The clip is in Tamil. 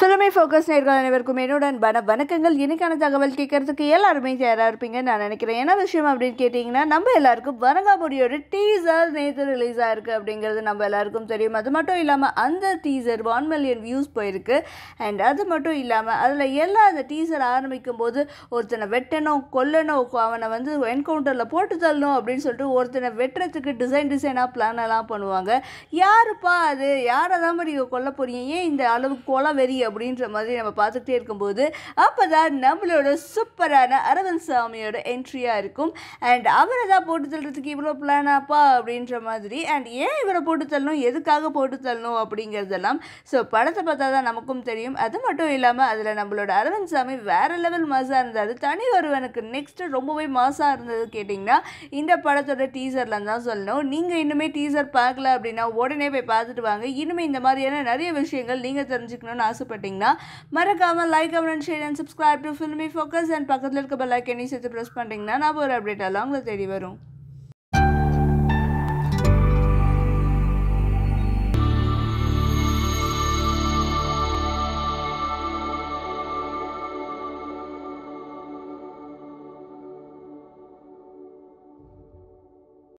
ஃபிலிமை ஃபோக்கஸ் நேர்கள் அனைவருக்கும் என்னோட அன்பான வணக்கங்கள் இன்னைக்கான தகவல் கேட்கறதுக்கு எல்லாருமே தயாராக இருப்பீங்கன்னு நான் நினைக்கிறேன் என்ன விஷயம் அப்படின்னு கேட்டிங்கன்னா நம்ம எல்லாருக்கும் வணங்காமுடியோட டீசர் நேற்று ரிலீஸ் ஆயிருக்கு அப்படிங்கிறது நம்ம எல்லாருக்கும் தெரியும் அது மட்டும் இல்லாமல் அந்த டீசர் ஒன் மில்லியன் வியூஸ் போயிருக்கு அண்ட் அது மட்டும் இல்லாமல் அதில் எல்லா அந்த டீசர் ஆரம்பிக்கும் போது ஒருத்தனை வெட்டணும் கொல்லணும் அவனை வந்து என்கவுண்டரில் போட்டு தள்ளணும் அப்படின்னு சொல்லிட்டு ஒருத்தனை வெட்டுறதுக்கு டிசைன் டிசைனாக பிளான் எல்லாம் பண்ணுவாங்க யாருப்பா அது யாரை தான் நீங்கள் கொல்ல போறீங்க ஏன் இந்த அளவுக்கு கொலை வெறி அப்படின்ற மாதிரி நம்ம பார்த்துக்கிட்டே இருக்கும்போது அப்போ தான் நம்மளோட சூப்பரான அரவிந்த் சாமியோட என்ட்ரியாக இருக்கும் அண்ட் அவரை தான் போட்டு தள்ளுறதுக்கு இவ்வளோ பிளானாப்பா அப்படின்ற மாதிரி அண்ட் ஏன் இவரை போட்டு தள்ளணும் எதுக்காக போட்டு தள்ளணும் அப்படிங்கிறதெல்லாம் ஸோ படத்தை பார்த்தா தான் நமக்கும் தெரியும் அது மட்டும் இல்லாமல் அதில் நம்மளோட அரவிந்த் சாமி வேற லெவல் மாசாக இருந்தார் தனி ஒருவனுக்கு நெக்ஸ்ட்டு ரொம்பவே மாசாக இருந்தது கேட்டிங்கன்னா இந்த படத்தோட டீசரில் தான் சொல்லணும் நீங்கள் இன்னுமே டீசர் பார்க்கல அப்படின்னா உடனே போய் பார்த்துட்டு வாங்க இனிமேல் இந்த மாதிரியான நிறைய விஷயங்கள் நீங்கள் தெரிஞ்சுக்கணும்னு ஆசைப்பட்டீங்கன்னா மறக்காமல் like comment share and subscribe to Filmi focus and பக்கத்தில் இருக்க பெல் ஐக்கனையும் சேர்த்து ப்ரெஸ் பண்ணிட்டீங்கன்னா நான் ஒரு அப்டேட் எல்லாம் உங்களை தேடி வரும்